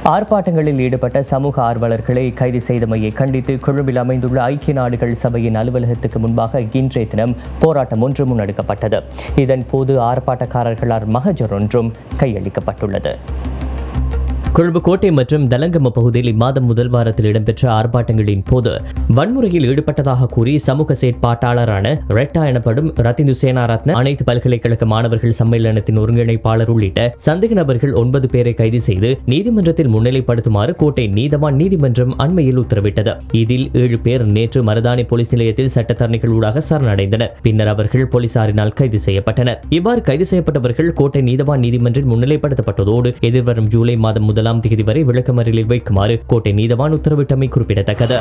ஆர்ப்பாட்டங்களில் ஈடுபட்ட சமூக ஆர்வலர்களை கைது செய்தமையை கண்டித்து கொழும்பில் அமைந்துள்ள ஐக்கிய நாடுகள் சபையின் அலுவலகத்துக்கு முன்பாக இன்றைய தினம் போராட்டம் ஒன்று முன்னெடுக்கப்பட்டது இதன் போது ஆர்ப்பாட்டக்காரர்களால் மகஜர் ஒன்றும் கையளிக்கப்பட்டுள்ளது கொழும்பு கோட்டை மற்றும் தலங்கம பகுதியில் இம்மாதம் முதல் வாரத்தில் இடம்பெற்ற ஆர்ப்பாட்டங்களின் போது வன்முறையில் ஈடுபட்டதாக கூறி சமூக செயற்பாட்டாளரான ரெட்டா எனப்படும் ரத்திந்து சேனாரத்ன அனைத்து பல்கலைக்கழக மாணவர்கள் சம்மேளனத்தின் ஒருங்கிணைப்பாளர் உள்ளிட்ட சந்தேக நபர்கள் ஒன்பது பேரை கைது செய்து நீதிமன்றத்தில் முன்னிலைப்படுத்துமாறு கோட்டை நீதவான் நீதிமன்றம் அண்மையில் உத்தரவிட்டது இதில் ஏழு பேர் நேற்று மருதானி போலீஸ் நிலையத்தில் சட்டத்தரணிகள் ஊடாக சரணடைந்தனர் பின்னர் அவர்கள் போலீசாரினால் கைது செய்யப்பட்டனர் இவ்வாறு கைது செய்யப்பட்டவர்கள் கோட்டை நீதவான் நீதிமன்றில் முன்னிலைப்படுத்தப்பட்டதோடு எதிர்வரும் ஜூலை மாதம் முதலாம் தேதி வரை விளக்கமறியலில் வைக்குமாறு கோட்டை நீதவான் உத்தரவிட்டமை குறிப்பிடத்தக்கது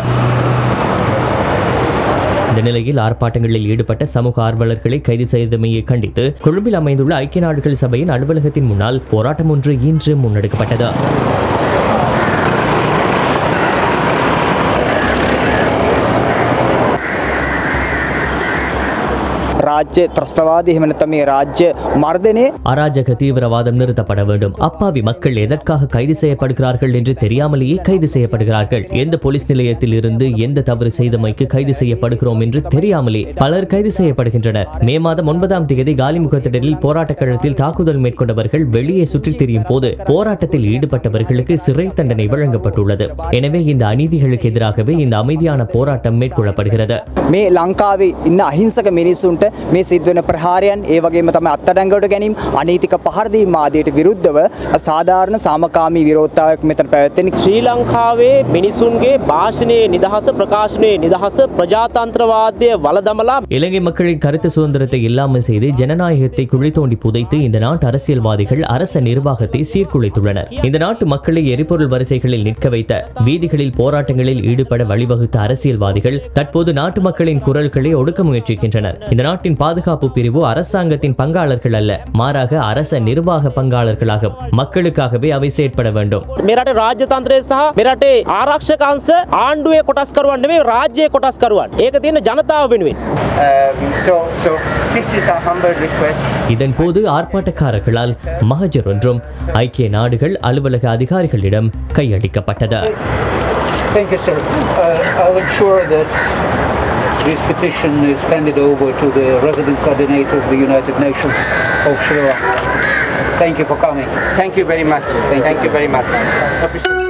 இந்த நிலையில் ஆர்ப்பாட்டங்களில் ஈடுபட்ட சமூக ஆர்வலர்களை கைது செய்தமையை கண்டித்து கொழும்பில் அமைந்துள்ள ஐக்கிய நாடுகள் சபையின் அலுவலகத்தின் முன்னால் போராட்டம் ஒன்று இன்று முன்னெடுக்கப்பட்டது රාජ්‍ය ත්‍රස්තවාදී එහෙම නැත්නම් මේ රාජ්‍ය මර්ධනය அராஜக தீவிரவாதம் நிறுத்தப்பட வேண்டும் அப்பாவி மக்கள் எதற்காக கைது செய்யப்படுகிறார்கள் என்று தெரியாமலேயே கைது செய்யப்படுகிறார்கள் எந்த போலீஸ் நிலையத்தில் இருந்து எந்த தவறு செய்தமைக்கு கைது செய்யப்படுகிறோம் என்று தெரியாமலே பலர் கைது செய்யப்படுகின்றனர் மே மாதம் ஒன்பதாம் தேதி காலிமுகத்திடலில் போராட்ட களத்தில் தாக்குதல் மேற்கொண்டவர்கள் வெளியே சுற்றித் திரியும் போது போராட்டத்தில் ஈடுபட்டவர்களுக்கு சிறை தண்டனை வழங்கப்பட்டுள்ளது எனவே இந்த அநீதிகளுக்கு எதிராகவே இந்த அமைதியான போராட்டம் மேற்கொள்ளப்படுகிறது මේ ලංකාවේ ඉන්න අහිංසක මිනිස්සුන්ට මේ සිද්ධ වෙන ප්‍රහාරයන් ඒ වගේම තමයි අත්අඩංගුවට ගැනීම අනීතික පහරදීම් ආදියට විරුද්ධව සාධාරණ සාමකාමී විරෝධතාවයක් මෙතන පැවැත්වෙන ශ්‍රී ලංකාවේ මිනිසුන්ගේ භාෂණයේ නිදහස ප්‍රකාශනයේ නිදහස ප්‍රජාතන්ත්‍රවාදය වලදමලා இலங்கை மக்களின் கருத்து சுதந்திரத்தை இல்லாமல் செய்து ஜனநாயகத்தை குழி தோண்டி புதைத்து இந்த நாட்டு அரசியல்வாதிகள் அரச நிர்வாகத்தை சீர்குலைத்துள்ளனர் இந்த நாட்டு மக்களை எரிபொருள் வரிசைகளில் நிற்க வைத்த வீதிகளில் போராட்டங்களில் ஈடுபட வழிவகுத்த அரசியல்வாதிகள் தற்போது நாட்டு மக்களின் குரல்களை ஒடுக்க முயற்சிக்கின்றனர் இந்த நாட்டின் பாதுகாப்பு பிரிவு அரசாங்கத்தின் பங்காளர்கள் அல்ல மாறாக அரச நிர்வாக பங்காளர்களாகும் மக்களுக்காகவே அவை செயற்பட வேண்டும் මෙරට රාජ්‍යතන්ත්‍රය සහ මෙරටේ ආරක්ෂකංශ ආණ්ඩුවේ කොටස්කරුවන් නෙමේ රාජ්‍යය කොටස්කරුවන් ඒක තියෙන ජනතාව වෙනුවෙන් Um, so, so this is a humble request. இதன் போது ஆர்ப்பாட்டக்காரர்களால் மகஜர் ஒன்றும் ஐக்கிய நாடுகள் அலுவலக அதிகாரிகளிடம் கையளிக்கப்பட்டது Thank you, sir. Uh, I'll ensure that this petition is handed over to the resident coordinator of the United Nations of Sri Lanka. Thank you for coming. Thank you very much. Thank you very much. Appreciate